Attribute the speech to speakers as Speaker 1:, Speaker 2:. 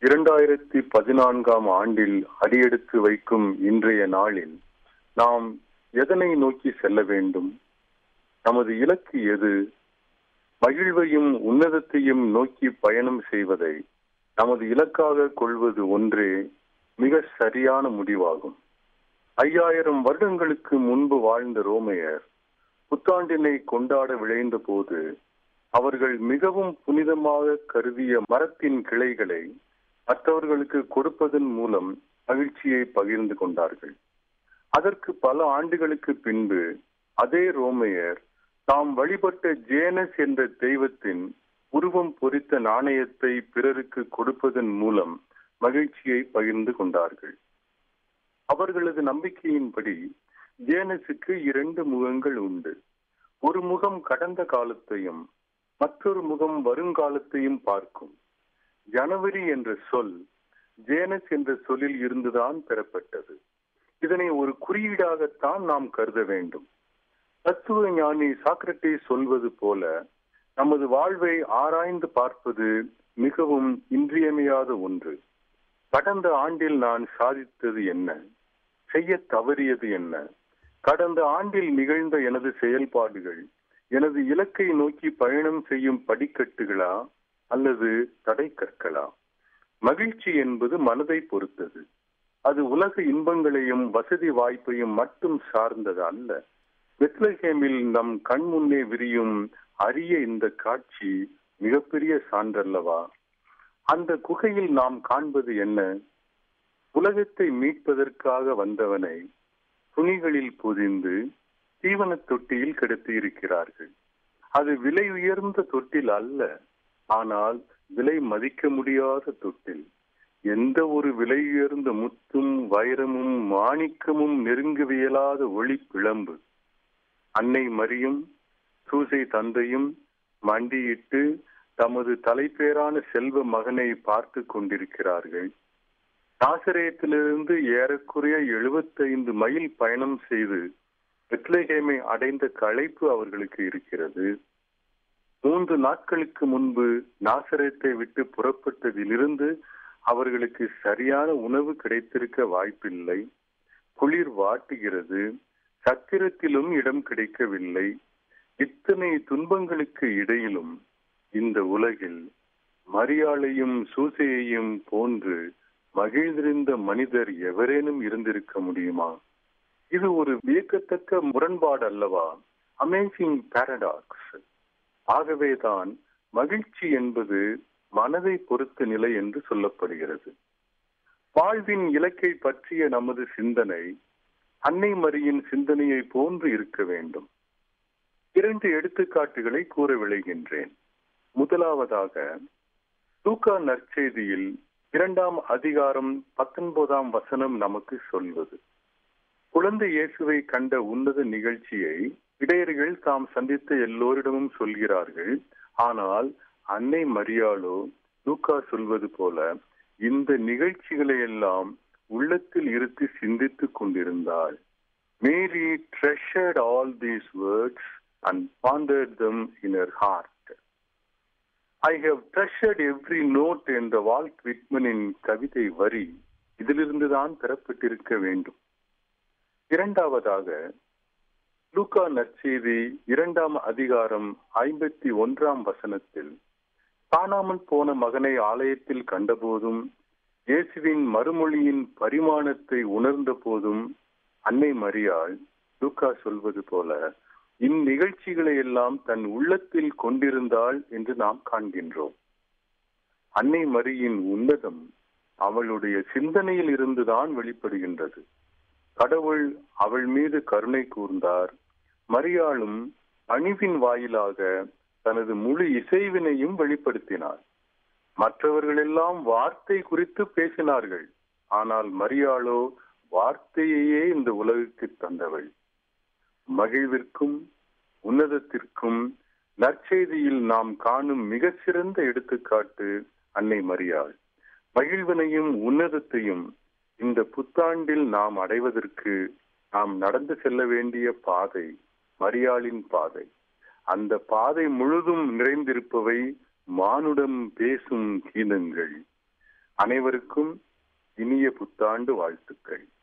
Speaker 1: இரண்டாயிரத்தி பதினான்காம் ஆண்டில் அடியெடுத்து வைக்கும் இன்றைய நாளில் நாம் எதனை நோக்கி செல்ல வேண்டும் நமது இலக்கு எது மகிழ்வையும் உன்னதத்தையும் நோக்கி பயணம் செய்வதை நமது இலக்காக கொள்வது ஒன்றே மிக சரியான முடிவாகும் ஐயாயிரம் வருடங்களுக்கு முன்பு வாழ்ந்த ரோமையர் புத்தாண்டினை கொண்டாட விளைந்த போது அவர்கள் மிகவும் புனிதமாக கருதிய மரத்தின் கிளைகளை மற்றவர்களுக்கு கொடுப்பதன் மூலம் மகிழ்ச்சியை பகிர்ந்து கொண்டார்கள் அதற்கு பல ஆண்டுகளுக்கு பின்பு அதே ரோமையர் தாம் வழிபட்ட ஜேனஸ் என்ற தெய்வத்தின் உருவம் பொறித்த நாணயத்தை பிறருக்கு கொடுப்பதன் மூலம் மகிழ்ச்சியை பகிர்ந்து கொண்டார்கள் அவர்களது நம்பிக்கையின்படி ஜேனஸுக்கு இரண்டு முகங்கள் உண்டு ஒரு முகம் கடந்த காலத்தையும் மற்றொரு முகம் வருங்காலத்தையும் பார்க்கும் ஜனவரி என்ற சொல் ஜேனஸ் என்ற சொல்லில் இருந்துதான் பெறப்பட்டது இதனை ஒரு குறியீடாகத்தான் நாம் கருத வேண்டும் தத்துவ ஞானி சாக்ரட்டே சொல்வது போல நமது வாழ்வை ஆராய்ந்து பார்ப்பது மிகவும் இன்றியமையாத ஒன்று கடந்த ஆண்டில் நான் சாதித்தது என்ன செய்ய தவறியது என்ன கடந்த ஆண்டில் நிகழ்ந்த எனது செயல்பாடுகள் எனது இலக்கை நோக்கி பயணம் செய்யும் படிக்கட்டுகளா அல்லது தடை கற்களா மகிழ்ச்சி என்பது மனதை பொறுத்தது அது உலக இன்பங்களையும் வசதி வாய்ப்பையும் மட்டும் சார்ந்தது அல்ல பெத்லஹேமில் நம் கண் முன்னே விரியும் அரிய இந்த காட்சி மிகப்பெரிய சான்றல்லவா அந்த குகையில் நாம் காண்பது என்ன உலகத்தை மீட்பதற்காக வந்தவனை துணிகளில் பொதிந்து தீவன தொட்டியில் கிடத்தி இருக்கிறார்கள் அது விலை உயர்ந்த தொட்டில் அல்ல ஆனால் விலை மதிக்க முடியாத தொட்டில் எந்த ஒரு விலை உயர்ந்த முத்தும் வைரமும் மாணிக்கமும் நெருங்கவியலாத ஒளி பிளம்பு அன்னை மரியும் சூசை தந்தையும் மண்டியிட்டு தமது தலைப்பேரான செல்வ மகனை பார்த்து கொண்டிருக்கிறார்கள் நாசரேத்திலிருந்து ஏறக்குறைய எழுபத்தைந்து மைல் பயணம் செய்து பெத்லஹேமை அடைந்த களைப்பு அவர்களுக்கு இருக்கிறது மூன்று நாட்களுக்கு முன்பு நாசரேத்தை விட்டு புறப்பட்டதிலிருந்து அவர்களுக்கு சரியான உணவு கிடைத்திருக்க வாய்ப்பில்லை குளிர் வாட்டுகிறது சத்திரத்திலும் இடம் கிடைக்கவில்லை இத்தனை துன்பங்களுக்கு இடையிலும் இந்த உலகில் மரியாளையும் சூசையையும் போன்று மகிழ்ந்திருந்த மனிதர் எவரேனும் இருந்திருக்க முடியுமா இது ஒரு வியக்கத்தக்க முரண்பாடு அல்லவா அமேசிங் பாரடாக்ஸ் ஆகவேதான் மகிழ்ச்சி என்பது மனதை பொறுத்த நிலை என்று சொல்லப்படுகிறது வாழ்வின் இலக்கை பற்றிய நமது சிந்தனை அன்னை மரியின் சிந்தனையை போன்று இருக்க வேண்டும் இரண்டு எடுத்துக்காட்டுகளை கூற விளைகின்றேன் முதலாவதாக தூக்கா நற்செய்தியில் இரண்டாம் அதிகாரம் பத்தொன்பதாம் வசனம் நமக்கு சொல்வது குழந்தை இயேசுவை கண்ட உன்னத நிகழ்ச்சியை இடையர்கள் தாம் சந்தித்த எல்லோரிடமும் சொல்கிறார்கள் ஆனால் அன்னை மரியாளோ லூக்கா சொல்வது போல இந்த நிகழ்ச்சிகளை எல்லாம் உள்ளத்தில் இருத்தி சிந்தித்துக் கொண்டிருந்தாள் Mary treasured all these words and pondered them in her heart I have treasured every note என்ற வால்ட் விட்மனின் கவிதை வரி இதிலிருந்துதான் பெறப்பட்டிருக்க வேண்டும் இரண்டாவதாக லூக்கா நற்செய்தி இரண்டாம் அதிகாரம் ஐம்பத்தி ஒன்றாம் வசனத்தில் காணாமல் போன மகனை ஆலயத்தில் கண்டபோதும் இயேசுவின் மறுமொழியின் பரிமாணத்தை உணர்ந்த போதும் அன்னை மரியாள் லூக்கா சொல்வது போல இந்நிகழ்ச்சிகளை எல்லாம் தன் உள்ளத்தில் கொண்டிருந்தாள் என்று நாம் காண்கின்றோம் அன்னை மரியின் உன்னதம் அவளுடைய சிந்தனையில் இருந்துதான் வெளிப்படுகின்றது கடவுள் அவள் மீது கருணை கூர்ந்தார் மரியாளும் அணிவின் வாயிலாக தனது முழு இசைவினையும் வெளிப்படுத்தினார் மற்றவர்கள் எல்லாம் வார்த்தை குறித்து பேசினார்கள் ஆனால் மரியாளோ வார்த்தையையே இந்த உலகுக்கு தந்தவள் மகிழ்விற்கும் உன்னதத்திற்கும் நற்செய்தியில் நாம் காணும் மிக சிறந்த எடுத்துக்காட்டு அன்னை மரியாள் மகிழ்வனையும் உன்னதத்தையும் இந்த புத்தாண்டில் நாம் அடைவதற்கு நாம் நடந்து செல்ல வேண்டிய பாதை மரியாளின் பாதை அந்த பாதை முழுதும் நிறைந்திருப்பவை மானுடம் பேசும் கீதங்கள் அனைவருக்கும் இனிய புத்தாண்டு வாழ்த்துக்கள்